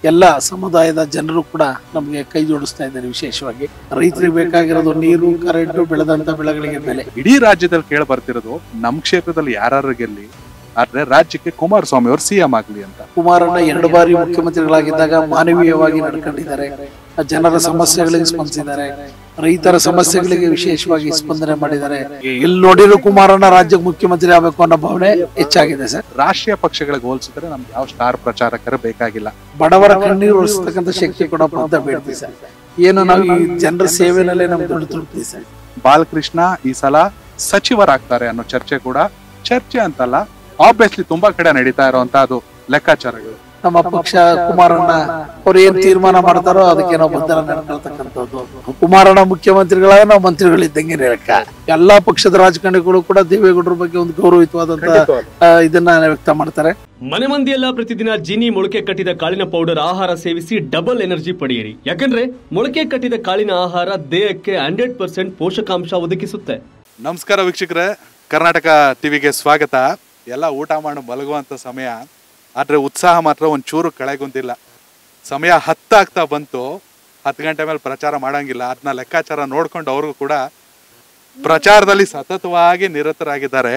ಎಲ್ಲ ಸಮುದಾಯದ ಜನರು ಕೂಡ ನಮಗೆ ಕೈ ಜೋಡಿಸ್ತಾ ಇದ್ದಾರೆ ವಿಶೇಷವಾಗಿ ರೈತರಿಗೆ ಬೇಕಾಗಿರೋದು ನೀರು ಕರೆಂಟು ಬೆಳೆದಂತ ಬೆಳೆಗಳಿಗೆ ಬೆಲೆ ಇಡೀ ರಾಜ್ಯದಲ್ಲಿ ಕೇಳ ಬರ್ತಿರೋದು ನಮ್ ಕ್ಷೇತ್ರದಲ್ಲಿ ಯಾರು ಗೆಲ್ಲಿ ಆದ್ರೆ ರಾಜ್ಯಕ್ಕೆ ಕುಮಾರಸ್ವಾಮಿ ಅವರು ಸಿಎಂ ಆಗ್ಲಿ ಅಂತ ಕುಮಾರಣ್ಣ ಎರಡು ಬಾರಿ ಮುಖ್ಯಮಂತ್ರಿಗಳಾಗಿದ್ದಾಗ ಮಾನವೀಯವಾಗಿ ನಡ್ಕೊಂಡಿದ್ದಾರೆ ಜನರ ಸಮಸ್ಯೆಗಳಿಗೆ ಸ್ಪಂದಿಸಿದ್ದಾರೆ ರೈತರ ಸಮಸ್ಯೆಗಳಿಗೆ ವಿಶೇಷವಾಗಿ ಸ್ಪಂದನೆ ಮಾಡಿದ್ದಾರೆ ಎಲ್ಲಿ ನೋಡಿದ್ರು ಕುಮಾರಣ್ಣ ರಾಜ್ಯಕ್ಕೆ ಮುಖ್ಯಮಂತ್ರಿ ಆಗಬೇಕು ಅನ್ನೋ ಭಾವನೆ ಹೆಚ್ಚಾಗಿದೆ ಸರ್ ರಾಷ್ಟ್ರೀಯ ಪಕ್ಷಗಳಿಗೆ ಹೋಲಿಸಿದ್ರೆ ನಮ್ಗೆ ಯಾವ ಸ್ಟಾರ್ ಪ್ರಚಾರಕರು ಬೇಕಾಗಿಲ್ಲ ಬಡವರ ಕಣ್ಣೀರು ಉಳಿಸ್ತಕ್ಕಂಥ ಶಕ್ತಿ ಕೊಡಪ್ಪ ಅಂತ ಬೇಡ್ತೀವಿ ಸರ್ ಏನು ನಾವು ಈ ಜನರ ಸೇವೆನಲ್ಲೇ ನಮ್ಗೆ ದೊಡ್ಡ ತೃಪ್ತಿ ಸರ್ ಬಾಲಕೃಷ್ಣ ಈ ಸಲ ಸಚಿವರಾಗ್ತಾರೆ ಅನ್ನೋ ಚರ್ಚೆ ಕೂಡ ಚರ್ಚೆ ಅಂತಲ್ಲ ಆಬ್ವಿಯಸ್ಲಿ ತುಂಬಾ ಕಡೆ ನಡೀತಾ ಇರುವಂತ ಅದು ಲೆಕ್ಕಾಚಾರಗಳು ನಮ್ಮ ಪಕ್ಷ ಕುಮಾರಣ್ಣ ಅವ್ರು ಏನ್ ತೀರ್ಮಾನ ಮಾಡ್ತಾರೋ ಅದಕ್ಕೆ ನಾವು ಬದ್ಧ ನಡ್ಕೊಳ್ತಕ್ಕಂಥದ್ದು ಕುಮಾರಣ್ಣ ಮುಖ್ಯಮಂತ್ರಿಗಳಾಗ ನಾವು ಮಂತ್ರಿಗಳಿದ್ದಂಗೆ ಲೆಕ್ಕ ಎಲ್ಲಾ ಪಕ್ಷದ ರಾಜಕಾರಣಿಗಳು ಕೂಡ ದೇವೇಗೌಡರ ಬಗ್ಗೆ ಒಂದು ಗೌರವಯುತವಾದಂತ ಆ, ಇದನ್ನ ವ್ಯಕ್ತ ಮಾಡ್ತಾರೆ ಮನೆ ಮಂದಿಯೆಲ್ಲ ಪ್ರತಿದಿನ ಜೀನಿ ಮೊಳಕೆ ಕಟ್ಟಿದ ಕಾಳಿನ ಪೌಡರ್ ಆಹಾರ ಸೇವಿಸಿ ಡಬಲ್ ಎನರ್ಜಿ ಪಡೆಯಿರಿ ಯಾಕಂದ್ರೆ ಮೊಳಕೆ ಕಟ್ಟಿದ ಕಾಳಿನ ಆಹಾರ ದೇಹಕ್ಕೆ ಹಂಡ್ರೆಡ್ ಪರ್ಸೆಂಟ್ ಪೋಷಕಾಂಶ ಒದಗಿಸುತ್ತೆ ನಮಸ್ಕಾರ ವೀಕ್ಷಕರೇ ಕರ್ನಾಟಕ ಟಿವಿಗೆ ಸ್ವಾಗತ ಎಲ್ಲ ಊಟ ಮಾಡಿ ಮಲಗುವಂತ ಸಮಯ ಆದ್ರೆ ಉತ್ಸಾಹ ಮಾತ್ರ ಒಂಚೂರು ಕೆಳಗೊಂದಿಲ್ಲ ಸಮಯ ಹತ್ತಾಗ್ತಾ ಬಂತು ಹತ್ತು ಗಂಟೆ ಮೇಲೆ ಪ್ರಚಾರ ಮಾಡಂಗಿಲ್ಲ ಅದನ್ನ ಲೆಕ್ಕಾಚಾರ ನೋಡ್ಕೊಂಡು ಅವ್ರಿಗೂ ಕೂಡ ಪ್ರಚಾರದಲ್ಲಿ ಸತತವಾಗಿ ನಿರತರಾಗಿದ್ದಾರೆ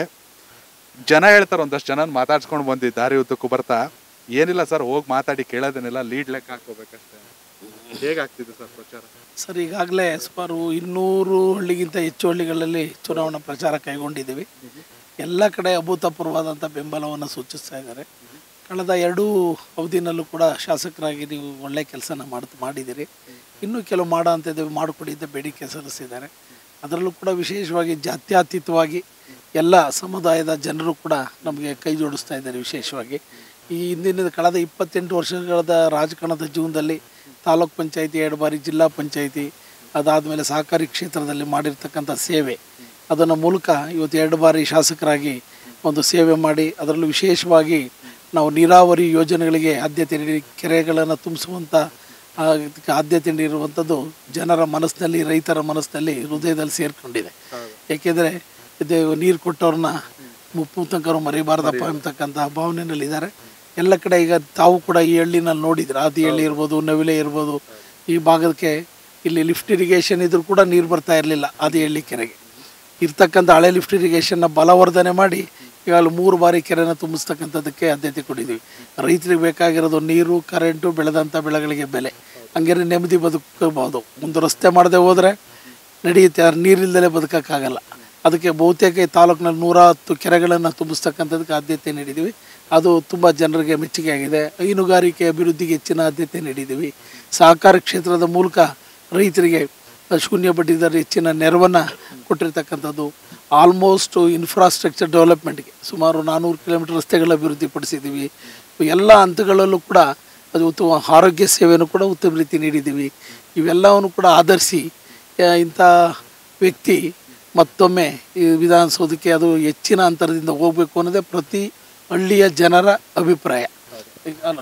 ಜನ ಹೇಳ್ತಾರೆ ಒಂದಷ್ಟು ಜನ ಮಾತಾಡ್ಸ್ಕೊಂಡು ಬಂದಿ ದಾರಿ ಉದ್ದಕ್ಕೂ ಬರ್ತಾ ಏನಿಲ್ಲ ಸರ್ ಹೋಗಿ ಮಾತಾಡಿ ಕೇಳೋದೇನಿಲ್ಲ ಲೀಡ್ ಲೆಕ್ಕ ಹಾಕೋಬೇಕಷ್ಟೇ ಹೇಗಾಗ್ತಿದೆ ಸರ್ ಪ್ರಚಾರ ಸರ್ ಈಗಾಗಲೇ ಸುಮಾರು ಇನ್ನೂರು ಹಳ್ಳಿಗಿಂತ ಹೆಚ್ಚು ಹಳ್ಳಿಗಳಲ್ಲಿ ಚುನಾವಣಾ ಪ್ರಚಾರ ಕೈಗೊಂಡಿದ್ದೀವಿ ಎಲ್ಲ ಕಡೆ ಅಭೂತಪೂರ್ವವಾದಂಥ ಬೆಂಬಲವನ್ನು ಸೂಚಿಸ್ತಾ ಇದ್ದಾರೆ ಕಳೆದ ಎರಡೂ ಅವಧಿನಲ್ಲೂ ಕೂಡ ಶಾಸಕರಾಗಿ ನೀವು ಒಳ್ಳೆಯ ಕೆಲಸನ ಮಾಡ್ ಮಾಡಿದ್ದೀರಿ ಇನ್ನೂ ಕೆಲವು ಮಾಡೋ ಅಂಥದ್ದು ಮಾಡಿಕೊಡಿದ್ದ ಬೇಡಿಕೆ ಸಲ್ಲಿಸಿದ್ದಾರೆ ಅದರಲ್ಲೂ ಕೂಡ ವಿಶೇಷವಾಗಿ ಜಾತ್ಯತೀತವಾಗಿ ಎಲ್ಲ ಸಮುದಾಯದ ಜನರು ಕೂಡ ನಮಗೆ ಕೈ ಜೋಡಿಸ್ತಾ ಇದ್ದಾರೆ ವಿಶೇಷವಾಗಿ ಈ ಹಿಂದಿನ ಕಳೆದ ಇಪ್ಪತ್ತೆಂಟು ವರ್ಷಗಳ ರಾಜಕಾರಣದ ಜೀವನದಲ್ಲಿ ತಾಲೂಕ್ ಪಂಚಾಯಿತಿ ಎರಡು ಬಾರಿ ಜಿಲ್ಲಾ ಪಂಚಾಯಿತಿ ಅದಾದಮೇಲೆ ಸಹಕಾರಿ ಕ್ಷೇತ್ರದಲ್ಲಿ ಮಾಡಿರ್ತಕ್ಕಂಥ ಸೇವೆ ಅದನ್ನು ಮೂಲಕ ಇವತ್ತು ಎರಡು ಬಾರಿ ಶಾಸಕರಾಗಿ ಒಂದು ಸೇವೆ ಮಾಡಿ ಅದರಲ್ಲೂ ವಿಶೇಷವಾಗಿ ನಾವು ನೀರಾವರಿ ಯೋಜನೆಗಳಿಗೆ ಆದ್ಯತೆ ನೀಡಿ ಕೆರೆಗಳನ್ನು ತುಂಬಿಸುವಂಥ ಆ, ಇದಕ್ಕೆ ಆದ್ಯತೆ ನೀಡಿರುವಂಥದ್ದು ಜನರ ಮನಸ್ಸಿನಲ್ಲಿ ರೈತರ ಮನಸ್ಸಿನಲ್ಲಿ ಹೃದಯದಲ್ಲಿ ಸೇರಿಕೊಂಡಿದೆ ಏಕೆಂದರೆ ಇದು ನೀರು ಕೊಟ್ಟವ್ರನ್ನ ಮುಪ್ಪು ತನಕರು ಮರಿಬಾರ್ದಪ್ಪ ಎಂಬತಕ್ಕಂಥ ಭಾವನೆಯಲ್ಲಿದ್ದಾರೆ ಎಲ್ಲ ಕಡೆ ಈಗ ತಾವು ಕೂಡ ಈ ಹಳ್ಳಿನಲ್ಲಿ ನೋಡಿದ್ರೆ ಆದಿ ಹಳ್ಳಿ ಇರ್ಬೋದು ನವಿಲೆ ಇರ್ಬೋದು ಈ ಭಾಗಕ್ಕೆ ಇಲ್ಲಿ ಲಿಫ್ಟ್ ಇರಿಗೇಷನ್ ಇದ್ರೂ ಕೂಡ ನೀರು ಬರ್ತಾ ಇರಲಿಲ್ಲ ಆದಿ ಹಳ್ಳಿ ಕೆರೆಗೆ ಇರ್ತಕ್ಕಂಥ ಹಳೆ ಲಿಫ್ಟ್ ಇರಿಗೇಷನ್ನ ಬಲವರ್ಧನೆ ಮಾಡಿ ಈಗ ಅಲ್ಲಿ ಮೂರು ಬಾರಿ ಕೆರೆನ ತುಂಬಿಸ್ತಕ್ಕಂಥದ್ದಕ್ಕೆ ಆದ್ಯತೆ ಕೊಟ್ಟಿದ್ದೀವಿ ರೈತರಿಗೆ ಬೇಕಾಗಿರೋದು ನೀರು ಕರೆಂಟು ಬೆಳೆದಂಥ ಬೆಳೆಗಳಿಗೆ ಬೆಲೆ ಹಂಗೆ ನೆಮ್ಮದಿ ಬದುಕಬಹುದು ಒಂದು ರಸ್ತೆ ಮಾಡದೆ ಹೋದರೆ ನಡೆಯುತ್ತೆ ಆದ್ರೆ ನೀರಿಲ್ದಲೇ ಬದುಕೋಕ್ಕಾಗಲ್ಲ ಅದಕ್ಕೆ ಬಹುತೇಕ ಈ ತಾಲೂಕಿನಲ್ಲಿ ನೂರ ಹತ್ತು ಕೆರೆಗಳನ್ನು ತುಂಬಿಸ್ತಕ್ಕಂಥದ್ದಕ್ಕೆ ಆದ್ಯತೆ ನೀಡಿದ್ದೀವಿ ಅದು ತುಂಬ ಜನರಿಗೆ ಮೆಚ್ಚುಗೆ ಆಗಿದೆ ಹೈನುಗಾರಿಕೆ ಅಭಿವೃದ್ಧಿಗೆ ಹೆಚ್ಚಿನ ಆದ್ಯತೆ ನೀಡಿದ್ದೀವಿ ಸಹಕಾರ ಕ್ಷೇತ್ರದ ಮೂಲಕ ರೈತರಿಗೆ ಶೂನ್ಯ ಬಡ್ಡಿ ದರ ಹೆಚ್ಚಿನ ನೆರವನ್ನು ಕೊಟ್ಟಿರ್ತಕ್ಕಂಥದ್ದು ಆಲ್ಮೋಸ್ಟ್ ಇನ್ಫ್ರಾಸ್ಟ್ರಕ್ಚರ್ ಡೆವಲಪ್ಮೆಂಟ್ಗೆ ಸುಮಾರು ನಾನ್ನೂರು ಕಿಲೋಮೀಟರ್ ರಸ್ತೆಗಳ ಅಭಿವೃದ್ಧಿ ಪಡಿಸಿದ್ದೀವಿ ಎಲ್ಲ ಹಂತಗಳಲ್ಲೂ ಕೂಡ ಅದು ಉತ್ತಮ ಆರೋಗ್ಯ ಸೇವೆಯನ್ನು ಕೂಡ ಉತ್ತಮ ರೀತಿ ನೀಡಿದ್ದೀವಿ ಇವೆಲ್ಲವನ್ನು ಕೂಡ ಆಧರಿಸಿ ಆ, ಇಂಥ ವ್ಯಕ್ತಿ ಮತ್ತೊಮ್ಮೆ ಈ ವಿಧಾನಸೌಧಕ್ಕೆ ಅದು ಹೆಚ್ಚಿನ ಅಂತರದಿಂದ ಹೋಗಬೇಕು ಅನ್ನೋದೇ ಪ್ರತಿ ಹಳ್ಳಿಯ ಜನರ ಅಭಿಪ್ರಾಯ ಅಲ್ಲ.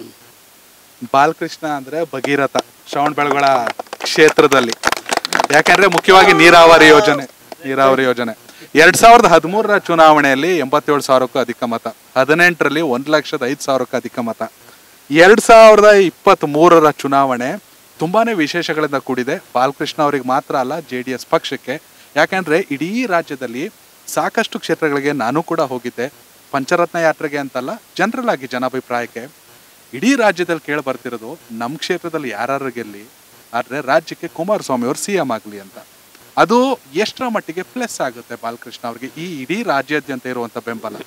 ಬಾಲಕೃಷ್ಣ ಅಂದ್ರೆ ಭಗೀರಥ ಶ್ರವಣ ಬೆಳಗೊಳ ಕ್ಷೇತ್ರದಲ್ಲಿ ಯಾಕಂದ್ರೆ ಮುಖ್ಯವಾಗಿ ನೀರಾವರಿ ಯೋಜನೆ ನೀರಾವರಿ ಯೋಜನೆ ಎರಡ್ ಸಾವಿರದ ಹದಿಮೂರರ ಚುನಾವಣೆಯಲ್ಲಿ ಎಂಬತ್ತೇಳು ಸಾವಿರಕ್ಕೂ ಅಧಿಕ ಮತ ಹದಿನೆಂಟರಲ್ಲಿ ಒಂದ್ ಲಕ್ಷದ ಐದು ಸಾವಿರಕ್ಕೂ ಅಧಿಕ ಮತ ಎರಡ್ ಸಾವಿರದ ಇಪ್ಪತ್ತ್ ಮೂರರ ಚುನಾವಣೆ ತುಂಬಾನೇ ವಿಶೇಷಗಳಿಂದ ಕೂಡಿದೆ ಬಾಲಕೃಷ್ಣ ಅವರಿಗೆ ಮಾತ್ರ ಅಲ್ಲ ಜೆ ಡಿ ಎಸ್ ಪಕ್ಷಕ್ಕೆ ಯಾಕಂದ್ರೆ ಇಡೀ ರಾಜ್ಯದಲ್ಲಿ ಸಾಕಷ್ಟು ಕ್ಷೇತ್ರಗಳಿಗೆ ನಾನು ಕೂಡ ಹೋಗಿದ್ದೆ ಪಂಚರತ್ನ ಯಾತ್ರೆಗೆ ಅಂತಲ್ಲ ಜನರಲ್ ಆಗಿ ಜನಾಭಿಪ್ರಾಯಕ್ಕೆ ಇಡೀ ರಾಜ್ಯದಲ್ಲಿ ಕೇಳಿ ಬರ್ತಿರೋದು ನಮ್ಮ ಕ್ಷೇತ್ರದಲ್ಲಿ ಯಾರು ಗೆಲ್ಲಿ ಆದ್ರೆ ರಾಜ್ಯಕ್ಕೆ ಕುಮಾರಸ್ವಾಮಿ ಅವರು ಸಿ ಎಂ ಆಗಲಿ ಅಂತ ಅದು ಎಷ್ಟರ ಮಟ್ಟಿಗೆ ಪ್ಲಸ್ ಆಗುತ್ತೆ ಬಾಲಕೃಷ್ಣ ಅವರಿಗೆ ಈ ಇಡೀ ರಾಜ್ಯಾದ್ಯಂತ ಇರುವಂತ ಬೆಂಬಲ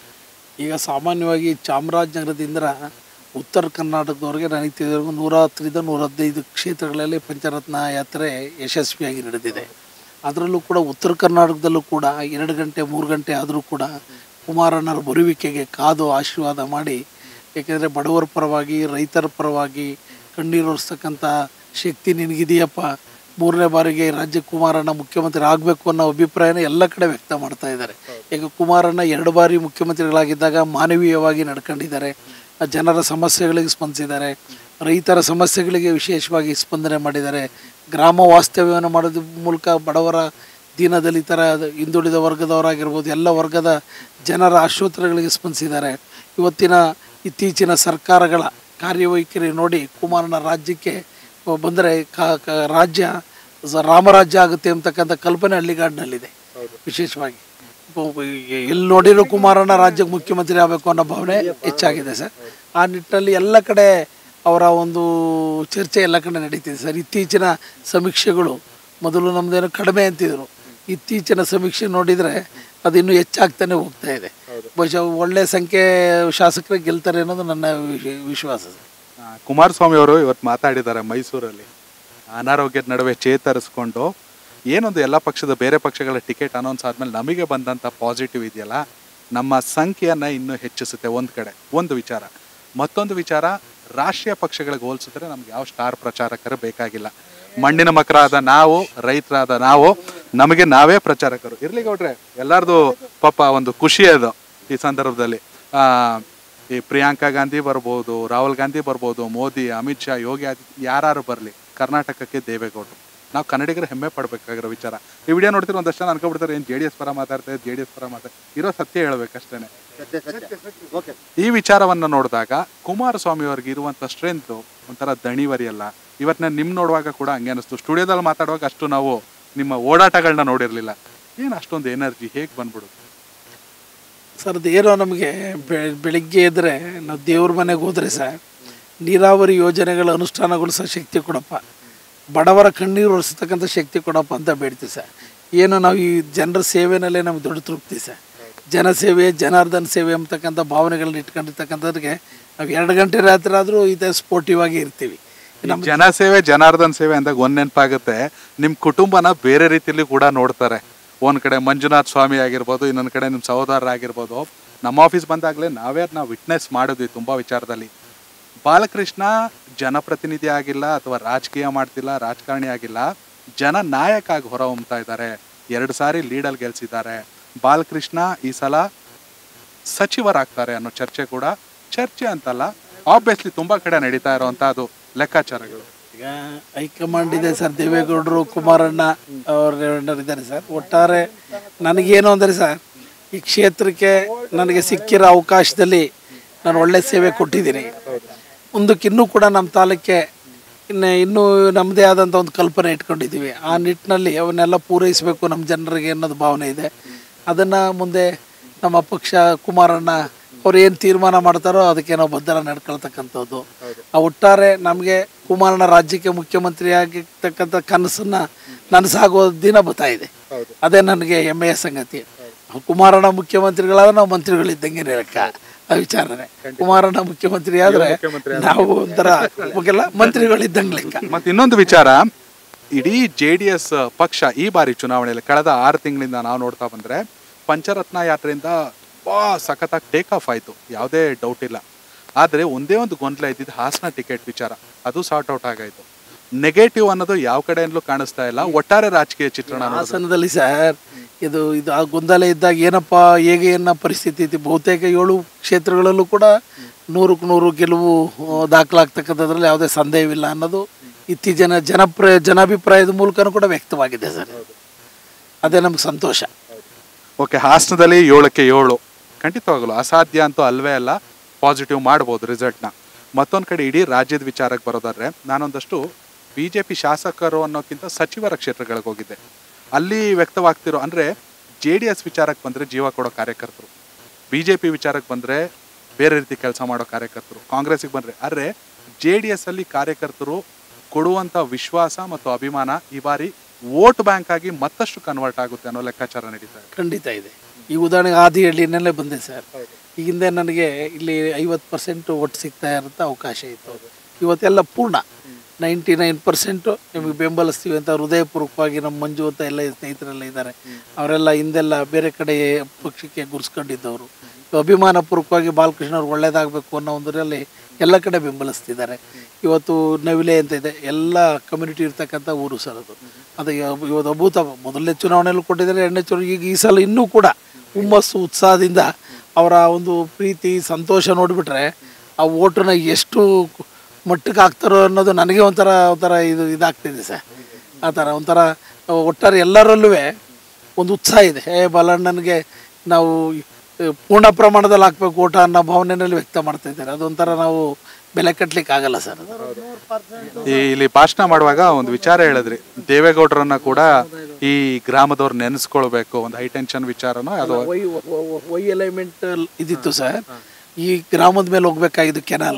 ಈಗ ಸಾಮಾನ್ಯವಾಗಿ ಚಾಮರಾಜನಗರದಿಂದ ಉತ್ತರ ಕರ್ನಾಟಕದವರೆಗೆ ನನಗೆ ತಿಳಿದಿರೋ ನೂರ ಹತ್ತರಿಂದ ನೂರ ಹದಿನೈದು ಕ್ಷೇತ್ರಗಳಲ್ಲಿ ಪಂಚರತ್ನ ಯಾತ್ರೆ ಯಶಸ್ವಿಯಾಗಿ ನಡೆದಿದೆ ಅದರಲ್ಲೂ ಕೂಡ ಉತ್ತರ ಕರ್ನಾಟಕದಲ್ಲೂ ಕೂಡ ಎರಡು ಗಂಟೆ ಮೂರು ಗಂಟೆ ಆದರೂ ಕೂಡ ಕುಮಾರಣ್ಣರ ಬರುವಿಕೆಗೆ ಕಾದು ಆಶೀರ್ವಾದ ಮಾಡಿ ಏಕೆಂದರೆ ಬಡವರ ಪರವಾಗಿ ರೈತರ ಪರವಾಗಿ ಕಣ್ಣೀರೊರೆಸ್ತಕ್ಕಂಥ ಶಕ್ತಿ ನಿನಗಿದೆಯಪ್ಪ ಮೂರನೇ ಬಾರಿಗೆ ರಾಜ್ಯ ಕುಮಾರಣ್ಣ ಮುಖ್ಯಮಂತ್ರಿ ಆಗಬೇಕು ಅನ್ನೋ ಅಭಿಪ್ರಾಯನ ಎಲ್ಲ ಕಡೆ ವ್ಯಕ್ತ ಮಾಡ್ತಾ ಇದ್ದಾರೆ ಈಗ ಕುಮಾರಣ್ಣ ಎರಡು ಬಾರಿ ಮುಖ್ಯಮಂತ್ರಿಗಳಾಗಿದ್ದಾಗ ಮಾನವೀಯವಾಗಿ ನಡ್ಕೊಂಡಿದ್ದಾರೆ ಆ ಜನರ ಸಮಸ್ಯೆಗಳಿಗೆ ಸ್ಪಂದಿಸಿದ್ದಾರೆ ರೈತರ ಸಮಸ್ಯೆಗಳಿಗೆ ವಿಶೇಷವಾಗಿ ಸ್ಪಂದನೆ ಮಾಡಿದ್ದಾರೆ ಗ್ರಾಮ ವಾಸ್ತವ್ಯವನ್ನು ಮಾಡೋದ್ರ ಮೂಲಕ ಬಡವರ ದೀನದಲಿತರ ಹಿಂದುಳಿದ ವರ್ಗದವರಾಗಿರ್ಬೋದು ಎಲ್ಲ ವರ್ಗದ ಜನರ ಆಶೋತ್ತರಗಳಿಗೆ ಸ್ಪಂದಿಸಿದ್ದಾರೆ ಇವತ್ತಿನ ಇತ್ತೀಚಿನ ಸರ್ಕಾರಗಳ ಕಾರ್ಯವೈಖರಿ ನೋಡಿ ಕುಮಾರನ ರಾಜ್ಯಕ್ಕೆ ಬಂದರೆ ರಾಜ್ಯ ಸ- ರಾಮರಾಜ್ಯ ಆಗುತ್ತೆ ಅಂತಕ್ಕಂಥ ಕಲ್ಪನೆ ಹಳ್ಳಿಗಾಡಿನಲ್ಲಿದೆ ವಿಶೇಷವಾಗಿ ಪ- ಎಲ್ಲಿ ನೋಡಿರೋ ಕುಮಾರನ ರಾಜ್ಯಕ್ಕೆ ಮುಖ್ಯಮಂತ್ರಿ ಆಗಬೇಕು ಅನ್ನೋ ಭಾವನೆ ಹೆಚ್ಚಾಗಿದೆ ಸರ್ ಆ ನಿಟ್ಟಿನಲ್ಲಿ ಎಲ್ಲ ಕಡೆ ಅವರ ಒಂದು ಚರ್ಚೆ ಎಲ್ಲ ಕಡೆ ನಡೀತಿದೆ ಸರ್ ಇತ್ತೀಚಿನ ಸಮೀಕ್ಷೆಗಳು ಮೊದಲು ನಮ್ಮದೇನೋ ಕಡಿಮೆ ಅಂತಿದ್ರು ಇತ್ತೀಚಿನ ಸಮೀಕ್ಷೆ ನೋಡಿದರೆ ಅದು ಇನ್ನೂ ಹೆಚ್ಚಾಗ್ತಾನೆ ಹೋಗ್ತಾ ಇದೆ ಬಹುಶಃ ಒಳ್ಳೆ ಸಂಖ್ಯೆ ಶಾಸಕರೇ ಗೆಲ್ತಾರೆ ಅನ್ನೋದು ನನ್ನ ವಿಶ- ವಿಶ್ವಾಸ ಸರ್ ಆ, ಕುಮಾರಸ್ವಾಮಿ ಅವರು ಇವತ್ತು ಮಾತಾಡಿದ್ದಾರೆ ಮೈಸೂರಲ್ಲಿ ಅನಾರೋಗ್ಯದ ನಡುವೆ ಚೇತರಿಸ್ಕೊಂಡು ಏನೊಂದು ಎಲ್ಲ ಪಕ್ಷದ ಬೇರೆ ಪಕ್ಷಗಳ ಟಿಕೆಟ್ ಅನೌನ್ಸ್ ಆದ್ಮೇಲೆ ನಮಗೆ ಬಂದಂಥ ಪಾಸಿಟಿವ್ ಇದೆಯಲ್ಲ ನಮ್ಮ ಸಂಖ್ಯೆಯನ್ನು ಇನ್ನೂ ಹೆಚ್ಚಿಸುತ್ತೆ ಒಂದು ಕಡೆ ಒಂದು ವಿಚಾರ ಮತ್ತೊಂದು ವಿಚಾರ ರಾಷ್ಟ್ರೀಯ ಪಕ್ಷಗಳಿಗೆ ಹೋಲಿಸಿದ್ರೆ ನಮ್ಗೆ ಯಾವ ಸ್ಟಾರ್ ಪ್ರಚಾರಕರು ಬೇಕಾಗಿಲ್ಲ ಮಣ್ಣಿನ ಮಕ್ಕರಾದ ನಾವು ರೈತರಾದ ನಾವು ನಮಗೆ ನಾವೇ ಪ್ರಚಾರಕರು ಇರ್ಲಿ ಗೌಡ್ರೆ ಎಲ್ಲಾರ್ದು ಪಾಪ ಒಂದು ಖುಷಿ ಅದು ಈ ಸಂದರ್ಭದಲ್ಲಿ ಆ, ಈ ಪ್ರಿಯಾಂಕಾ ಗಾಂಧಿ ಬರ್ಬೋದು ರಾಹುಲ್ ಗಾಂಧಿ ಬರ್ಬೋದು ಮೋದಿ ಅಮಿತ್ ಶಾ ಯೋಗಿ ಆದಿತ್ಯ ಯಾರು ಬರಲಿ ಕರ್ನಾಟಕಕ್ಕೆ ದೇವೇಗೌಡರು ನಾವು ಕನ್ನಡಿಗರು ಹೆಮ್ಮೆ ಪಡ್ಬೇಕಾಗಿರೋ ವಿಚಾರ ಈ ವಿಡಿಯೋ ನೋಡ್ತಿರೋ ಒಂದಷ್ಟು ಜನ ಅನ್ಕೊಬಿಡ್ತಾರೆ ಏನು ಜೆ ಡಿ ಎಸ್ ಪರ ಮಾತಾಡ್ತಾರೆ ಜೆ ಡಿ ಎಸ್ ಪರ ಮಾತಾಡ್ತಾರೆ ಇರೋ ಸತ್ಯ ಹೇಳ್ಬೇಕಷ್ಟೇ ಈ ವಿಚಾರವನ್ನು ನೋಡಿದಾಗ ಕುಮಾರಸ್ವಾಮಿ ಅವ್ರಿಗೆ ಇರುವಂಥ ಸ್ಟ್ರೆಂತ್ ಒಂಥರ ದಣಿವರಿಯಲ್ಲ ಇವತ್ತು ನಾನು ನಿಮ್ಮ ನೋಡುವಾಗ ಕೂಡ ಹಂಗೆ ಅನಿಸ್ತು ಸ್ಟುಡಿಯೋದಲ್ಲಿ ಮಾತಾಡುವಾಗ ಅಷ್ಟು ನಾವು ನಿಮ್ಮ ಓಡಾಟಗಳನ್ನ ನೋಡಿರಲಿಲ್ಲ ಏನು ಅಷ್ಟೊಂದು ಎನರ್ಜಿ ಹೇಗೆ ಬಂದ್ಬಿಡುದು ಸರ್ ಏನೋ ನಮಗೆ ಬೆ- ಬೆಳಿಗ್ಗೆ ಎದ್ರೆ ನಾವು ದೇವ್ರ ಮನೆಗೆ ಹೋದರೆ ಸರ್ ನೀರಾವರಿ ಯೋಜನೆಗಳ ಅನುಷ್ಠಾನಗೊಳಿಸೋ ಶಕ್ತಿ ಕೊಡಪ್ಪ ಬಡವರ ಕಣ್ಣೀರು ಒರೆಸ್ತಕ್ಕಂಥ ಶಕ್ತಿ ಕೊಡಪ್ಪ ಅಂತ ಬೇಡ್ತೀವಿ ಸರ್ ಏನು ನಾವು ಈ ಜನರ ಸೇವೆನಲ್ಲೇ ನಮ್ಗೆ ದೊಡ್ಡ ತೃಪ್ತಿ ಸರ್ ಜನಸೇವೆ ಜನಾರ್ದನ ಸೇವೆ ಅಂತಕ್ಕಂಥ ಭಾವನೆಗಳನ್ನ ಇಟ್ಕೊಂಡಿರ್ತಕ್ಕಂಥದ್ರಿಗೆ ನಾವು ಎರಡು ಗಂಟೆ ರಾತ್ರಿ ಆದರೂ ಇದೇ ಸ್ಪೋರ್ಟಿವ್ ಆಗಿ ಇರ್ತೀವಿ ಈ ಜನಸೇವೆ ಜನಾರ್ದನ್ ಸೇವೆ ಅಂದಾಗ ಒಂದ್ ನೆನಪಾಗುತ್ತೆ ನಿಮ್ ಕುಟುಂಬನ ಬೇರೆ ರೀತಿಯಲ್ಲಿ ಕೂಡ ನೋಡ್ತಾರೆ ಒಂದ್ ಕಡೆ ಮಂಜುನಾಥ್ ಸ್ವಾಮಿ ಆಗಿರ್ಬೋದು ಇನ್ನೊಂದ್ ಕಡೆ ನಿಮ್ ಸಹೋದರರಾಗಿರ್ಬೋದು ನಮ್ಮ ಆಫೀಸ್ ಬಂದಾಗಲೇ ನಾವೇ ನಾವು ವಿಟ್ನೆಸ್ ಮಾಡಿದ್ವಿ ತುಂಬಾ ವಿಚಾರದಲ್ಲಿ ಬಾಲಕೃಷ್ಣ ಜನಪ್ರತಿನಿಧಿ ಆಗಿಲ್ಲ ಅಥವಾ ರಾಜಕೀಯ ಮಾಡ್ತಿಲ್ಲ ರಾಜಕಾರಣಿ ಆಗಿಲ್ಲ ಜನ ನಾಯಕ ಆಗಿ ಹೊರಹೊಮ್ತಾ ಇದ್ದಾರೆ ಎರಡು ಸಾರಿ ಲೀಡಲ್ ಗೆಲ್ಸಿದ್ದಾರೆ ಬಾಲಕೃಷ್ಣ ಈ ಸಲ ಸಚಿವರಾಗ್ತಾರೆ ಅನ್ನೋ ಚರ್ಚೆ ಕೂಡ ಚರ್ಚೆ ಅಂತಲ್ಲ ಆಬ್ವಿಯಸ್ಲಿ ತುಂಬಾ ಕಡೆ ನಡೀತಾ ಇರುವಂತ ಅದು ಲೆಕ್ಕಾಚಾರಗಳು ಈಗ ಹೈಕಮಾಂಡ್ ಇದೆ ಸರ್ ದೇವೇಗೌಡರು ಕುಮಾರಣ್ಣ ಅವರು ಇದ್ದಾರೆ ಸರ್ ಒಟ್ಟಾರೆ ನನಗೇನು ಅಂದರೆ ಸರ್ ಈ ಕ್ಷೇತ್ರಕ್ಕೆ ನನಗೆ ಸಿಕ್ಕಿರೋ ಅವಕಾಶದಲ್ಲಿ ನಾನು ಒಳ್ಳೆ ಸೇವೆ ಕೊಟ್ಟಿದ್ದೀನಿ ಮುಂದಕ್ಕೆ ಇನ್ನೂ ಕೂಡ ನಮ್ಮ ತಾಲೂಕೆ ಇನ್ನು ಇನ್ನೂ ನಮ್ಮದೇ ಆದಂಥ ಒಂದು ಕಲ್ಪನೆ ಇಟ್ಕೊಂಡಿದ್ದೀವಿ ಆ ನಿಟ್ಟಿನಲ್ಲಿ ಅವನ್ನೆಲ್ಲ ಪೂರೈಸಬೇಕು ನಮ್ಮ ಜನರಿಗೆ ಅನ್ನೋದು ಭಾವನೆ ಇದೆ ಅದನ್ನು ಮುಂದೆ ನಮ್ಮ ಪಕ್ಷ ಕುಮಾರಣ್ಣ ಅವ್ರು ಏನು ತೀರ್ಮಾನ ಮಾಡ್ತಾರೋ ಅದಕ್ಕೆ ನಾವು ಬದ್ಧರ ನಡ್ಕೊಳ್ತಕ್ಕಂಥದ್ದು ಆ ಒಟ್ಟಾರೆ ನಮಗೆ ಕುಮಾರಣ್ಣ ರಾಜ್ಯಕ್ಕೆ ಮುಖ್ಯಮಂತ್ರಿ ಆಗಿರ್ತಕ್ಕಂಥ ಕನಸನ್ನು ನನಸಾಗೋ ದಿನ ಬರ್ತಾ ಇದೆ ಅದೇ ನನಗೆ ಹೆಮ್ಮೆಯ ಸಂಗತಿ ಕುಮಾರಣ್ಣ ಮುಖ್ಯಮಂತ್ರಿಗಳಾದ್ರೆ ನಾವು ಮಂತ್ರಿಗಳಿದ್ದಂಗೆ ಲೆಕ್ಕ ಆ ವಿಚಾರನೆ ಕುಮಾರಣ್ಣ ಮುಖ್ಯಮಂತ್ರಿ ಆದ್ರೆ ನಾವು ಒಂಥರ ಮುಖ್ಯಲ್ಲ ಮಂತ್ರಿಗಳಿದ್ದಂಗೆ ಲೆಕ್ಕ ಮತ್ತೆ ಇನ್ನೊಂದು ವಿಚಾರ ಇಡೀ ಜೆ ಡಿ ಎಸ್ ಪಕ್ಷ ಈ ಬಾರಿ ಚುನಾವಣೆಯಲ್ಲಿ ಕಳೆದ ಆರು ತಿಂಗಳಿಂದ ನಾವು ನೋಡ್ತಾ ಬಂದ್ರೆ ಪಂಚರತ್ನ ಯಾತ್ರೆಯಿಂದ ಬಾ ಸಖತ್ತಾಗಿ ಟೇಕ್ ಆಫ್ ಆಯ್ತು ಯಾವುದೇ ಡೌಟ್ ಇಲ್ಲ ಆದ್ರೆ ಒಂದೇ ಒಂದು ಗೊಂದಲ ಇದ್ದಿದ್ದು ಹಾಸನ ಟಿಕೆಟ್ ವಿಚಾರ ಅದು ಸಾರ್ಟ್ ಔಟ್ ಆಗಾಯ್ತು ನೆಗೆಟಿವ್ ಅನ್ನೋದು ಯಾವ ಕಡೆಯಿಂದಲೂ ಕಾಣಿಸ್ತಾ ಇಲ್ಲ ಒಟ್ಟಾರೆ ರಾಜಕೀಯ ಚಿತ್ರಣ ಅನ್ನೋದು ಹಾಸನದಲ್ಲಿ ಸರ್ ಇದು ಇದು ಆ ಗೊಂದಲ ಇದ್ದಾಗ ಏನಪ್ಪ ಹೇಗೆ ಏನೋ ಪರಿಸ್ಥಿತಿ ಐತಿ ಬಹುತೇಕ ಏಳು ಕ್ಷೇತ್ರಗಳಲ್ಲೂ ಕೂಡ ನೂರಕ್ಕೆ ನೂರು ಗೆಲುವು ಆ, ದಾಖಲಾಗ್ತಕ್ಕಂಥದ್ರಲ್ಲಿ ಯಾವುದೇ ಸಂದೇಹವಿಲ್ಲ ಅನ್ನೋದು ಇತ್ತೀಚಿನ ಜನಪ್ರಿಯ ಜನಾಭಿಪ್ರಾಯದ ಮೂಲಕನೂ ಕೂಡ ವ್ಯಕ್ತವಾಗಿದೆ ಸರ್ ಅದೇ ನಮ್ಗೆ ಸಂತೋಷ ಓಕೆ ಹಾಸನದಲ್ಲಿ ಏಳಕ್ಕೆ ಏಳು ಖಂಡಿತವಾಗಲು ಅಸಾಧ್ಯ ಅಂತೂ ಅಲ್ವೇ ಅಲ್ಲ ಪಾಸಿಟಿವ್ ಮಾಡ್ಬೋದು ರಿಸಲ್ಟ್ನ ಮತ್ತೊಂದು ಕಡೆ ಇಡೀ ರಾಜ್ಯದ ವಿಚಾರಕ್ಕೆ ಬರೋದಾದ್ರೆ ನಾನೊಂದಷ್ಟು ಬಿ ಜೆ ಪಿ ಶಾಸಕರು ಅನ್ನೋಕ್ಕಿಂತ ಸಚಿವರ ಕ್ಷೇತ್ರಗಳಿಗೆ ಹೋಗಿದ್ದೆ ಅಲ್ಲಿ ವ್ಯಕ್ತವಾಗ್ತಿರೋ ಅಂದರೆ ಜೆ ಡಿ ಎಸ್ ವಿಚಾರಕ್ಕೆ ಬಂದರೆ ಜೀವ ಕೊಡೋ ಕಾರ್ಯಕರ್ತರು ಬಿ ಜೆ ಪಿ ವಿಚಾರಕ್ಕೆ ಬಂದರೆ ಬೇರೆ ರೀತಿ ಕೆಲಸ ಮಾಡೋ ಕಾರ್ಯಕರ್ತರು ಕಾಂಗ್ರೆಸ್ಸಿಗೆ ಬಂದರೆ ಆದರೆ ಜೆ ಡಿ ಎಸ್ ಅಲ್ಲಿ ಕಾರ್ಯಕರ್ತರು ಕೊಡುವಂಥ ವಿಶ್ವಾಸ ಮತ್ತು ಅಭಿಮಾನ ಈ ಬಾರಿ ವೋಟ್ ಬ್ಯಾಂಕ್ ಆಗಿ ಮತ್ತಷ್ಟು ಕನ್ವರ್ಟ್ ಆಗುತ್ತೆ ಅನ್ನೋ ಲೆಕ್ಕಾಚಾರ ನಡೀತಾ ಇದೆ ಖಂಡಿತ ಇದೆ ಈ ಉದಾಹರಣೆಗೆ ಆದಿಹಳ್ಳಿನಲ್ಲೇ ಬಂದೆ ಸರ್ ಈ ಹಿಂದೆ ನನಗೆ ಇಲ್ಲಿ ಐವತ್ತು ಪರ್ಸೆಂಟ್ ಒಟ್ಟು ಸಿಗ್ತಾ ಇರೋಂಥ ಅವಕಾಶ ಇತ್ತು ಇವತ್ತೆಲ್ಲ ಪೂರ್ಣ ನೈಂಟಿ ನೈನ್ ಪರ್ಸೆಂಟು ನಿಮಗೆ ಬೆಂಬಲಿಸ್ತೀವಿ ಅಂತ ಹೃದಯಪೂರ್ವಕವಾಗಿ ನಮ್ಮ ಮಂಜು ಅಂತ ಎಲ್ಲ ಸ್ನೇಹಿತರೆಲ್ಲ ಇದ್ದಾರೆ ಅವರೆಲ್ಲ ಹಿಂದೆಲ್ಲ ಬೇರೆ ಕಡೆ ಪಕ್ಷಕ್ಕೆ ಗುರ್ಸ್ಕೊಂಡಿದ್ದವರು ಅಭಿಮಾನಪೂರ್ವಕವಾಗಿ ಬಾಲಕೃಷ್ಣ ಅವ್ರು ಒಳ್ಳೇದಾಗಬೇಕು ಅನ್ನೋ ಒಂದರಲ್ಲಿ ಎಲ್ಲ ಕಡೆ ಬೆಂಬಲಿಸ್ತಿದ್ದಾರೆ ಇವತ್ತು ನವಿಲೆ ಅಂತ ಇದೆ ಎಲ್ಲ ಕಮ್ಯುನಿಟಿ ಇರ್ತಕ್ಕಂಥ ಊರು ಸರ್ ಅದು ಅದು ಇವ- ಇವತ್ತು ಅಭೂತ ಮೊದಲನೇ ಚುನಾವಣೆಯಲ್ಲೂ ಕೊಟ್ಟಿದ್ದಾರೆ ಎರಡನೇ ಚುನಾವಣೆ ಈಗ ಈ ಸಲ ಇನ್ನೂ ಕೂಡ ಹುಮ್ಮಸ್ಸು ಉತ್ಸಾಹದಿಂದ ಅವರ ಒಂದು ಪ್ರೀತಿ ಸಂತೋಷ ನೋಡಿಬಿಟ್ರೆ ಆ ಓಟನ್ನ ಎಷ್ಟು ಮಟ್ಟಕ್ಕೆ ಹಾಕ್ತಾರೋ ಅನ್ನೋದು ನನಗೆ ಒಂಥರ ಒಂಥರ ಇದು ಇದಾಗ್ತಿದೆ ಸರ್ ಆ ಥರ ಒಂಥರ ಒಟ್ಟಾರೆ ಎಲ್ಲರಲ್ಲೂ ಒಂದು ಉತ್ಸಾಹ ಇದೆ ಏ ಬಾಲಣ್ಣನಿಗೆ ನಾವು ಪೂರ್ಣ ಪ್ರಮಾಣದಲ್ಲಿ ಹಾಕ್ಬೇಕು ಓಟ ಅನ್ನೋ ಭಾವನೆಯಲ್ಲಿ ವ್ಯಕ್ತ ಮಾಡ್ತಾ ಇದ್ದಾರೆ ಅದೊಂಥರ ನಾವು ಬೆಲೆ ಕಟ್ಟಲಿಕ್ಕೆ ಆಗಲ್ಲ ಸರ್ ಈ ಇಲ್ಲಿ ಭಾಷಣ ಮಾಡುವಾಗ ಒಂದು ವಿಚಾರ ಹೇಳಿದ್ರಿ ದೇವೇಗೌಡರನ್ನ ಕೂಡ ಈ ಗ್ರಾಮದವ್ರು ನೆನೆಸ್ಕೊಳ್ಬೇಕು ಒಂದು ಹೈ ಟೆನ್ಷನ್ ವಿಚಾರನೋ ಅದು ವೈ ವೈ ಅಲೈನ್ಮೆಂಟ್ ಇದಿತ್ತು ಸರ್ ಈ ಗ್ರಾಮದ ಮೇಲೆ ಹೋಗ್ಬೇಕಾಗಿದ್ದು ಕೆನಾಲ್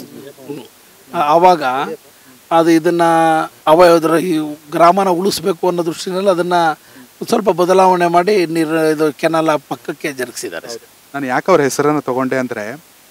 ಆವಾಗ ಅದು ಇದನ್ನ ಅವಯದ್ರ ಈ ಗ್ರಾಮನ ಉಳಿಸ್ಬೇಕು ಅನ್ನೋ ದೃಷ್ಟಿನಲ್ಲಿ ಅದನ್ನ ಒಂದ್ ಸ್ವಲ್ಪ ಬದಲಾವಣೆ ಮಾಡಿ ನೀರು ಇದು ಕೆನಾಲ್ ಪಕ್ಕಕ್ಕೆ ಜರುಗಿಸಿದ್ದಾರೆ ಸರ್ ನಾನು ಯಾಕೆ ಅವ್ರ ಹೆಸರನ್ನು ತಗೊಂಡೆ ಅಂದರೆ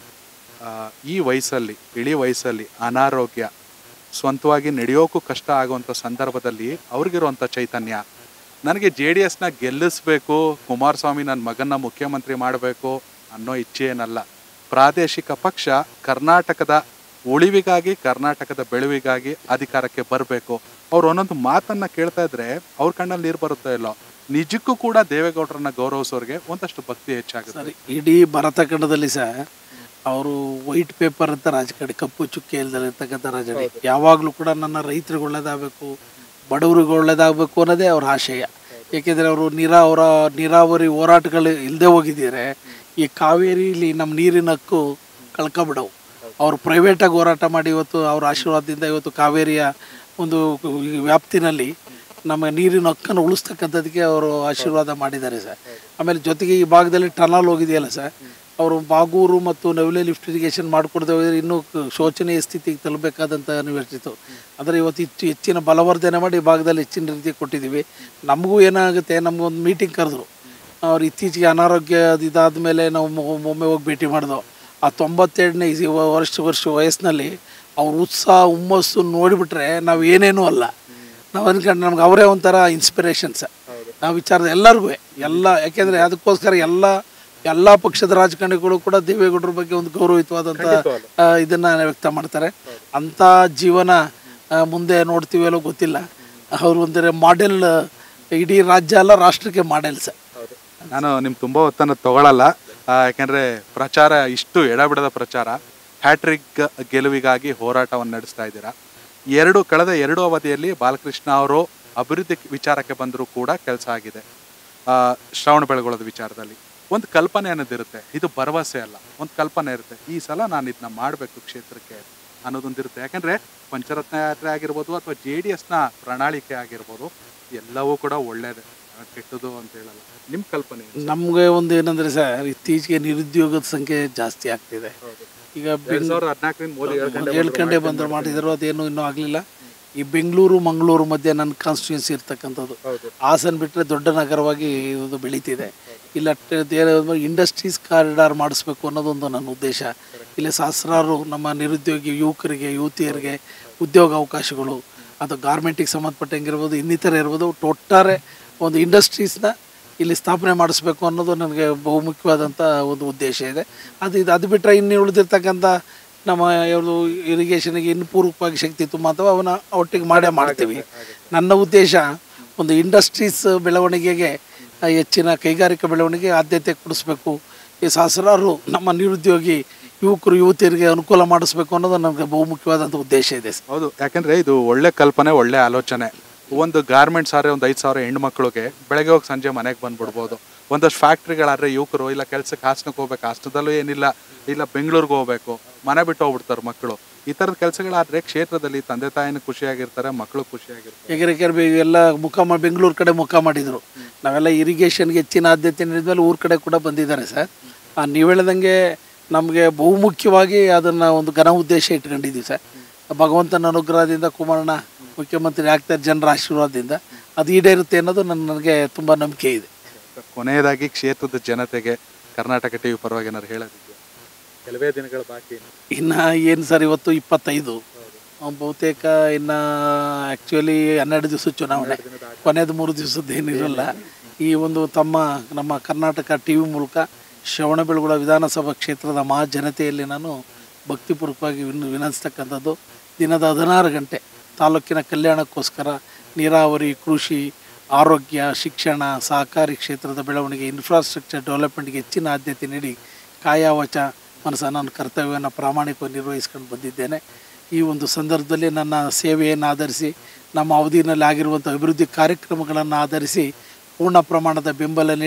ಈ ವಯಸ್ಸಲ್ಲಿ ಇಳಿ ವಯಸ್ಸಲ್ಲಿ ಅನಾರೋಗ್ಯ ಸ್ವಂತವಾಗಿ ನಡೆಯೋಕ್ಕೂ ಕಷ್ಟ ಆಗುವಂಥ ಸಂದರ್ಭದಲ್ಲಿ ಅವ್ರಿಗಿರುವಂಥ ಚೈತನ್ಯ ನನಗೆ ಜೆ ಡಿ ಎಸ್ನ ಗೆಲ್ಲಿಸ್ಬೇಕು ಕುಮಾರಸ್ವಾಮಿ ನನ್ನ ಮಗನ್ನ ಮುಖ್ಯಮಂತ್ರಿ ಮಾಡಬೇಕು ಅನ್ನೋ ಇಚ್ಛೆ ಏನಲ್ಲ ಪ್ರಾದೇಶಿಕ ಪಕ್ಷ ಕರ್ನಾಟಕದ ಉಳಿವಿಗಾಗಿ ಕರ್ನಾಟಕದ ಬೆಳುವಿಗಾಗಿ ಅಧಿಕಾರಕ್ಕೆ ಬರಬೇಕು ಅವ್ರು ಒಂದೊಂದು ಮಾತನ್ನ ಕೇಳ್ತಾ ಇದ್ರೆ ಅವ್ರ ಕಣ್ಣಲ್ಲಿ ನೀರು ಬರುತ್ತೋ ಇಲ್ಲೋ ನಿಜಕ್ಕೂ ಕೂಡ ದೇವೇಗೌಡರನ್ನ ಗೌರವಿಸೋರಿಗೆ ಒಂದಷ್ಟು ಭಕ್ತಿ ಹೆಚ್ಚಾಗುತ್ತೆ ಸರಿ ಇಡೀ ಭಾರತ ಖಂಡದಲ್ಲಿ ಸಹ ಅವರು ವೈಟ್ ಪೇಪರ್ ಅಂತ ರಾಜಕಾರಣಿ ಕಪ್ಪು ಚುಕ್ಕೆ ಇಲ್ದಲ್ಲಿರ್ತಕ್ಕಂಥ ರಾಜಕಾರಣಿ ಯಾವಾಗಲೂ ಕೂಡ ನನ್ನ ರೈತರಿಗೆ ಒಳ್ಳೇದಾಗಬೇಕು ಬಡವರಿಗೆ ಒಳ್ಳೇದಾಗಬೇಕು ಅನ್ನೋದೇ ಅವ್ರ ಆಶಯ ಏಕೆಂದರೆ ಅವರು ನೀರಾ ಅವರ ನೀರಾವರಿ ಹೋರಾಟಗಳು ಇಲ್ಲದೆ ಹೋಗಿದ್ದಾರೆ ಈ ಕಾವೇರಿಲಿ ನಮ್ಮ ನೀರಿನ ಹಕ್ಕು ಕಳ್ಕೊಬಿಡವು ಅವರು ಪ್ರೈವೇಟಾಗಿ ಹೋರಾಟ ಮಾಡಿ ಇವತ್ತು ಅವ್ರ ಆಶೀರ್ವಾದದಿಂದ ಇವತ್ತು ಕಾವೇರಿಯ ಒಂದು ಈ ವ್ಯಾಪ್ತಿನಲ್ಲಿ ನಮ್ಮ ನೀರಿನ ಹಕ್ಕನ್ನು ಉಳಿಸ್ತಕ್ಕಂಥದ್ದಕ್ಕೆ ಅವರು ಆಶೀರ್ವಾದ ಮಾಡಿದ್ದಾರೆ ಸರ್ ಆಮೇಲೆ ಜೊತೆಗೆ ಈ ಭಾಗದಲ್ಲಿ ಟನಲ್ ಹೋಗಿದೆಯಲ್ಲ ಸರ್ ಅವರು ಬಾಗೂರು ಮತ್ತು ನವಿಲೆ ಲಿಫ್ಟ್ ಇರಿಗೇಷನ್ ಮಾಡಿಕೊಡದೆ ಹೋದರೆ ಇನ್ನೂ ಕ- ಶೋಚನೀಯ ಸ್ಥಿತಿಗೆ ತಲುಪಬೇಕಾದಂಥ ಅನಿವಾರ್ಯತೆ ಆದರೆ ಇವತ್ತು ಹೆಚ್ಚು ಹೆಚ್ಚಿನ ಬಲವರ್ಧನೆ ಮಾಡಿ ಈ ಭಾಗದಲ್ಲಿ ಹೆಚ್ಚಿನ ರೀತಿ ಕೊಟ್ಟಿದ್ದೀವಿ ನಮಗೂ ಏನಾಗುತ್ತೆ ನಮಗೊಂದು ಮೀಟಿಂಗ್ ಕರೆದ್ರು ಅವ್ರು ಇತ್ತೀಚೆಗೆ ಅನಾರೋಗ್ಯ ಇದಾದ ಮೇಲೆ ನಾವು ಮೊ- ಒಮ್ಮೆ ಹೋಗಿ ಭೇಟಿ ಮಾಡಿದೆವು ಆ ತೊಂಬತ್ತೆರಡನೇ ಇಸಿ ವರ್ಷ ವರ್ಷ ವಯಸ್ಸಿನಲ್ಲಿ ಅವ್ರ ಉತ್ಸಾಹ ಹುಮ್ಮಸ್ಸು ನೋಡಿಬಿಟ್ರೆ ನಾವು ಏನೇನೂ ಅಲ್ಲ ನಾವು ಅನ್ಕೊಂಡು ನಮ್ಗೆ ಅವರೇ ಒಂಥರ ಇನ್ಸ್ಪಿರೇಷನ್ಸ್ ನಾವು ವಿಚಾರದ ಎಲ್ಲರಿಗೂ ಎಲ್ಲ ಯಾಕೆಂದರೆ ಅದಕ್ಕೋಸ್ಕರ ಎಲ್ಲ ಎಲ್ಲ ಪಕ್ಷದ ರಾಜಕಾರಣಿಗಳು ಕೂಡ ದೇವೇಗೌಡರ ಬಗ್ಗೆ ಒಂದು ಗೌರವಯುತವಾದಂಥ ಆ, ಇದನ್ನ ವ್ಯಕ್ತ ಮಾಡ್ತಾರೆ ಅಂಥ ಜೀವನ ಆ, ಮುಂದೆ ನೋಡ್ತೀವಿ ಅಲ್ಲೋ ಗೊತ್ತಿಲ್ಲ ಅವರು ಒಂದರೆ ಮಾಡೆಲ್ ಇಡೀ ರಾಜ್ಯ ಅಲ್ಲ ರಾಷ್ಟ್ರಕ್ಕೆ ಮಾಡೆಲ್ ಸರ್ ನಾನು ನಿಮ್ ತುಂಬಾ ಹೊತ್ತನ್ನು ತಗೊಳಲ್ಲ ಆ, ಯಾಕೆಂದ್ರೆ ಪ್ರಚಾರ ಇಷ್ಟು ಎಡಬಿಡದ ಪ್ರಚಾರ ಹ್ಯಾಟ್ರಿಕ್ ಗೆಲುವಿಗಾಗಿ ಹೋರಾಟವನ್ನು ನಡೆಸ್ತಾ ಇದ್ದೀರಾ ಎರಡು ಕಳೆದ ಎರಡು ಅವಧಿಯಲ್ಲಿ ಬಾಲಕೃಷ್ಣ ಅವರು ಅಭಿವೃದ್ಧಿ ವಿಚಾರಕ್ಕೆ ಬಂದರೂ ಕೂಡ ಕೆಲಸ ಆಗಿದೆ ಆ, ಶ್ರವಣ ಬೆಳಗೊಳದ ವಿಚಾರದಲ್ಲಿ ಒಂದು ಕಲ್ಪನೆ ಅನ್ನೋದಿರುತ್ತೆ ಇದು ಭರವಸೆ ಅಲ್ಲ ಒಂದು ಕಲ್ಪನೆ ಇರುತ್ತೆ ಈ ಸಲ ನಾನು ಇದನ್ನ ಮಾಡಬೇಕು ಕ್ಷೇತ್ರಕ್ಕೆ ಅನ್ನೋದೊಂದಿರುತ್ತೆ ಯಾಕಂದ್ರೆ ಪಂಚರತ್ನ ಯಾತ್ರೆ ಆಗಿರ್ಬೋದು ಅಥವಾ ಜೆ ಡಿ ಎಸ್ನ ಪ್ರಣಾಳಿಕೆ ಆಗಿರ್ಬೋದು ಎಲ್ಲವೂ ಕೂಡ ಒಳ್ಳೇದೇ ಆ, ಕೆಟ್ಟದು ಅಂತ ಹೇಳಲ್ಲ ನಿಮ್ಮ ಕಲ್ಪನೆ ಏನು? ನಮಗೆ ಒಂದು ಏನಂದ್ರೆ ಸರ್ ಇತ್ತೀಚೆಗೆ ನಿರುದ್ಯೋಗದ ಸಂಖ್ಯೆ ಜಾಸ್ತಿ ಆಗ್ತಿದೆ ಈಗ ಎರಡ್ ಸಾವಿರದ ಹದಿನಾಲ್ಕರಿಂದ ಮೋದಿ ಹೇಳ್ಕೊಂಡೆ ಹೇಳ್ಕೊಂಡೆ ಬಂದ್ರು ಮಾಡಿದ್ರು ಅದೇನು ಇನ್ನೂ ಆಗಲಿಲ್ಲ ಈ ಬೆಂಗಳೂರು ಮಂಗಳೂರು ಮಧ್ಯೆ ನನ್ನ ಕಾನ್ಸ್ಟಿಟ್ಯೂನ್ಸಿ ಇರ್ತಕ್ಕಂಥದ್ದು ಹಾಸನ್ ಬಿಟ್ಟರೆ ದೊಡ್ಡ ನಗರವಾಗಿ ಇದು ಬೆಳೀತಿದೆ ಇಲ್ಲ ಇಂಡಸ್ಟ್ರೀಸ್ ಕಾರಿಡಾರ್ ಮಾಡಿಸ್ಬೇಕು ಅನ್ನೋದೊಂದು ನನ್ನ ಉದ್ದೇಶ ಇಲ್ಲಿ ಸಹಸ್ರಾರು ನಮ್ಮ ನಿರುದ್ಯೋಗಿ ಯುವಕರಿಗೆ ಯುವತಿಯರಿಗೆ ಉದ್ಯೋಗ ಅವಕಾಶಗಳು ಅದು ಗಾರ್ಮೆಂಟಿಗೆ ಸಂಬಂಧಪಟ್ಟಂಗಿರ್ಬೋದು ಇನ್ನಿತರ ಇರ್ಬೋದು ಒಟ್ಟಾರೆ ಒಂದು ಇಂಡಸ್ಟ್ರೀಸ್ನ ಇಲ್ಲಿ ಸ್ಥಾಪನೆ ಮಾಡಿಸ್ಬೇಕು ಅನ್ನೋದು ನನಗೆ ಬಹುಮುಖ್ಯವಾದಂಥ ಒಂದು ಉದ್ದೇಶ ಇದೆ ಅದು ಇದು ಅದು ಬಿಟ್ಟರೆ ಇನ್ನು ಉಳಿದಿರ್ತಕ್ಕಂಥ ನಮ್ಮ ಯಾವುದು ಇರಿಗೇಷನ್ಗೆ ಇನ್ನು ಪೂರ್ವಕವಾಗಿ ಶಕ್ತಿ ತುಂಬ ಅಥವಾ ಅವನ್ನ ಒಟ್ಟಿಗೆ ಮಾಡೇ ಮಾಡ್ತೀವಿ ನನ್ನ ಉದ್ದೇಶ ಒಂದು ಇಂಡಸ್ಟ್ರೀಸ್ ಬೆಳವಣಿಗೆಗೆ ಆ, ಹೆಚ್ಚಿನ ಕೈಗಾರಿಕಾ ಬೆಳವಣಿಗೆ ಆದ್ಯತೆ ಕೊಡಿಸ್ಬೇಕು ಈ ಸಹಸ್ರಾರು ನಮ್ಮ ನಿರುದ್ಯೋಗಿ ಯುವಕರು ಯುವತಿಯರಿಗೆ ಅನುಕೂಲ ಮಾಡಿಸ್ಬೇಕು ಅನ್ನೋದು ನನಗೆ ಬಹುಮುಖ್ಯವಾದಂಥ ಉದ್ದೇಶ ಇದೆ ಸರ್. ಹೌದು ಯಾಕಂದ್ರೆ ಇದು ಒಳ್ಳೆ ಕಲ್ಪನೆ ಒಳ್ಳೆ ಆಲೋಚನೆ ಒಂದು ಗಾರ್ಮೆಂಟ್ಸ್ ಆದ್ರೆ ಒಂದು ಐದು ಸಾವಿರ ಹೆಣ್ಮಕ್ಳಿಗೆ ಬೆಳಗ್ಗೆ ಹೋಗಿ ಸಂಜೆ ಮನೆಗೆ ಬಂದ್ಬಿಡ್ಬೋದು ಒಂದಷ್ಟು ಫ್ಯಾಕ್ಟ್ರಿಗಳಾದ್ರೆ ಯುವಕರು ಇಲ್ಲ ಕೆಲ್ಸಕ್ಕೆ ಹಾಸನಕ್ಕೆ ಹೋಗ್ಬೇಕು ಹಾಸನದಲ್ಲೂ ಏನಿಲ್ಲ ಇಲ್ಲ ಬೆಂಗಳೂರಿಗೆ ಹೋಗ್ಬೇಕು ಮನೆ ಬಿಟ್ಟು ಹೋಗ್ಬಿಡ್ತಾರೆ ಮಕ್ಕಳು ಈ ಥರದ ಕೆಲಸಗಳಾದ್ರೆ ಕ್ಷೇತ್ರದಲ್ಲಿ ತಂದೆ ತಾಯಿನೂ ಖುಷಿಯಾಗಿರ್ತಾರೆ ಮಕ್ಕಳು ಖುಷಿಯಾಗಿರ್ತಾರೆ ಯಾಕಂದ್ರೆ ಎಲ್ಲ ಮುಖ ಮಾಡಿ ಬೆಂಗಳೂರು ಕಡೆ ಮುಖ ಮಾಡಿದರು ನಾವೆಲ್ಲ ಇರಿಗೇಷನ್ಗೆ ಹೆಚ್ಚಿನ ಆದ್ಯತೆ ನೀಡಿದ್ಮೇಲೆ ಊರ ಕಡೆ ಕೂಡ ಬಂದಿದ್ದಾರೆ ಸರ್ ಆ, ನೀವು ಹೇಳ್ದಂಗೆ ನಮಗೆ ಬಹುಮುಖ್ಯವಾಗಿ ಅದನ್ನು ಒಂದು ಘನ ಉದ್ದೇಶ ಇಟ್ಕೊಂಡಿದ್ದೀವಿ ಸರ್ ಭಗವಂತನ ಅನುಗ್ರಹದಿಂದ ಕುಮಾರಣ್ಣ ಮುಖ್ಯಮಂತ್ರಿ ಆಗ್ತಾರೆ ಜನರ ಆಶೀರ್ವಾದದಿಂದ ಅದು ಈಡೇರುತ್ತೆ ಅನ್ನೋದು ನನ್ನ ನನಗೆ ತುಂಬ ನಂಬಿಕೆ ಇದೆ ಕೊನೆಯದಾಗಿ ಕ್ಷೇತ್ರದ ಜನತೆಗೆ ಕರ್ನಾಟಕ ಟಿವಿ ಪರವಾಗಿ ಏನಾದ್ರು ಹೇಳೋದಿದೆಯಾ ಕೆಲವೇ ದಿನಗಳ ಬಾಕಿ ಇನ್ನು. ಇನ್ನು ಏನು ಸರ್ ಇವತ್ತು ಇಪ್ಪತ್ತೈದು ಆ, ಬಹುತೇಕ ಇನ್ನು ಆ್ಯಕ್ಚುಲಿ ಹನ್ನೆರಡು ದಿವಸ ಚುನಾವಣೆ ಕೊನೆಯದು ಮೂರು ದಿವಸದ್ದು ಏನಿರಲ್ಲ ಈ ಒಂದು ತಮ್ಮ ನಮ್ಮ ಕರ್ನಾಟಕ ಟಿ ವಿ ಮೂಲಕ ಶ್ರವಣಬೆಳಗೊಳ ವಿಧಾನಸಭಾ ಕ್ಷೇತ್ರದ ಮಹಾ ಜನತೆಯಲ್ಲಿ ನಾನು ಭಕ್ತಿಪೂರ್ವಕವಾಗಿ ವಿನ್ ವಿನಂತಿಸ್ತಕ್ಕಂಥದ್ದು ದಿನದ ಹದಿನಾರು ಗಂಟೆ ತಾಲೂಕಿನ ಕಲ್ಯಾಣಕ್ಕೋಸ್ಕರ ನೀರಾವರಿ ಕೃಷಿ ಆರೋಗ್ಯ ಶಿಕ್ಷಣ ಸಹಕಾರಿ ಕ್ಷೇತ್ರದ ಬೆಳವಣಿಗೆ ಇನ್ಫ್ರಾಸ್ಟ್ರಕ್ಚರ್ ಡೆವಲಪ್ಮೆಂಟ್ಗೆ ಹೆಚ್ಚಿನ ಆದ್ಯತೆ ನೀಡಿ ಕಾಯ ವಚ ಮನಸ್ಸ ನನ್ನ ಕರ್ತವ್ಯವನ್ನು ಪ್ರಾಮಾಣಿಕವಾಗಿ ನಿರ್ವಹಿಸ್ಕೊಂಡು ಬಂದಿದ್ದೇನೆ ಈ ಒಂದು ಸಂದರ್ಭದಲ್ಲಿ ನನ್ನ ಸೇವೆಯನ್ನು ಆಧರಿಸಿ ನಮ್ಮ ಅವಧಿಯಲ್ಲಿ ಆಗಿರುವಂಥ ಅಭಿವೃದ್ಧಿ ಕಾರ್ಯಕ್ರಮಗಳನ್ನು ಆಧರಿಸಿ ಪೂರ್ಣ ಪ್ರಮಾಣದ ಬೆಂಬಲ ನೀಡಿ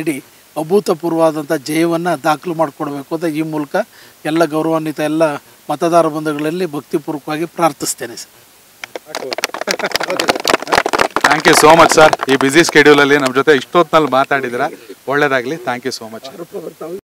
ಅಭೂತಪೂರ್ವವಾದಂಥ ಜಯವನ್ನು ದಾಖಲು ಮಾಡಿಕೊಡ್ಬೇಕು ಅಂತ ಈ ಮೂಲಕ ಎಲ್ಲ ಗೌರವಾನ್ವಿತ ಎಲ್ಲ ಮತದಾರ ಬಂಧುಗಳಲ್ಲಿ ಭಕ್ತಿಪೂರ್ವಕವಾಗಿ ಪ್ರಾರ್ಥಿಸ್ತೇನೆ sir thank you so much sir ಈ ಬಿಸಿ ಸ್ಕೆಡ್ಯೂಲಲ್ಲಿ ನಮ್ಮ ಜೊತೆ ಇಷ್ಟೊತ್ತಿನಲ್ಲಿ ಮಾತಾಡಿದಿರ ಒಳ್ಳೇದಾಗಲಿ ಥ್ಯಾಂಕ್ ಯು ಸೋ ಮಚ್